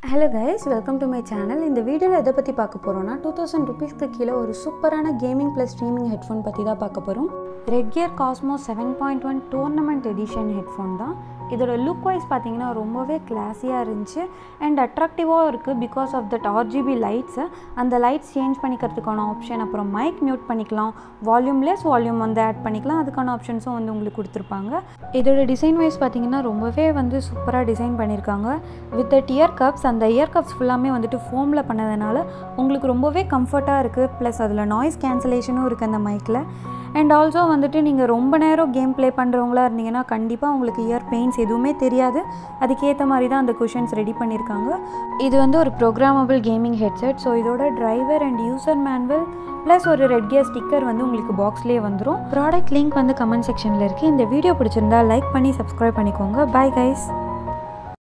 hello guys welcome to my channel இந்த வீடியோவில் எதை பற்றி பார்க்க போகிறோம்னா டூ தௌசண்ட் ருபீஸ்க்கு கீழே ஒரு சூப்பரான கேமிங் ப்ளஸ் ஸ்ட்ரீமிங் ஹெட்ஃபோன் பற்றி தான் பார்க்க போகிறோம் Redgear Cosmo seven point one tournament edition headphone தான் இதோட லுக் வைஸ் பார்த்தீங்கன்னா ரொம்பவே கிளாஸியாக இருந்துச்சு அண்ட் அட்ராக்டிவாகவும் இருக்குது because of that RGB lights அந்த லைட்ஸ் சேஞ்ச் பண்ணிக்கிறதுக்கான ஆப்ஷன் அப்புறம் மைக் மியூட் பண்ணிக்கலாம் வால்யூம்லெஸ் வால்யூம் வந்து ஆட் பண்ணிக்கலாம் அதுக்கான ஆப்ஷன்ஸும் வந்து உங்களுக்கு கொடுத்துருப்பாங்க இதோட டிசைன் வைஸ் பார்த்தீங்கன்னா ரொம்பவே வந்து சூப்பராக டிசைன் பண்ணியிருக்காங்க வித் தட் இயர் கப்ஸ் அந்த இயர் கப்ஸ் ஃபுல்லாமே வந்துட்டு ஃபோமில் பண்ணதுனால உங்களுக்கு ரொம்பவே கம்ஃபர்ட்டாக இருக்குது ப்ளஸ் அதில் நாய்ஸ் கேன்சலேஷனும் இருக்குது அந்த மைக்கில் அண்ட் ஆல்சோ வந்துட்டு நீங்கள் ரொம்ப நேரம் கேம் ப்ளே பண்ணுறவங்களா இருந்தீங்கன்னா கண்டிப்பாக உங்களுக்கு இயர் பெயின்ஸ் எதுவுமே தெரியாது அதுக்கேற்ற மாதிரி தான் அந்த குஷன்ஸ் ரெடி பண்ணியிருக்காங்க இது வந்து ஒரு ப்ரோக்ராமபிள் கேமிங் ஹெட்செட் ஸோ இதோட driver and user manual plus ஒரு ரெட் கியர் ஸ்டிக்கர் வந்து உங்களுக்கு பாக்ஸ்லேயே வந்துடும் ப்ராடக்ட் லிங்க் வந்து கமெண்ட் செக்ஷனில் இருக்குது இந்த வீடியோ பிடிச்சிருந்தா லைக் பண்ணி சப்ஸ்கிரைப் பண்ணிக்கோங்க பை கைஸ்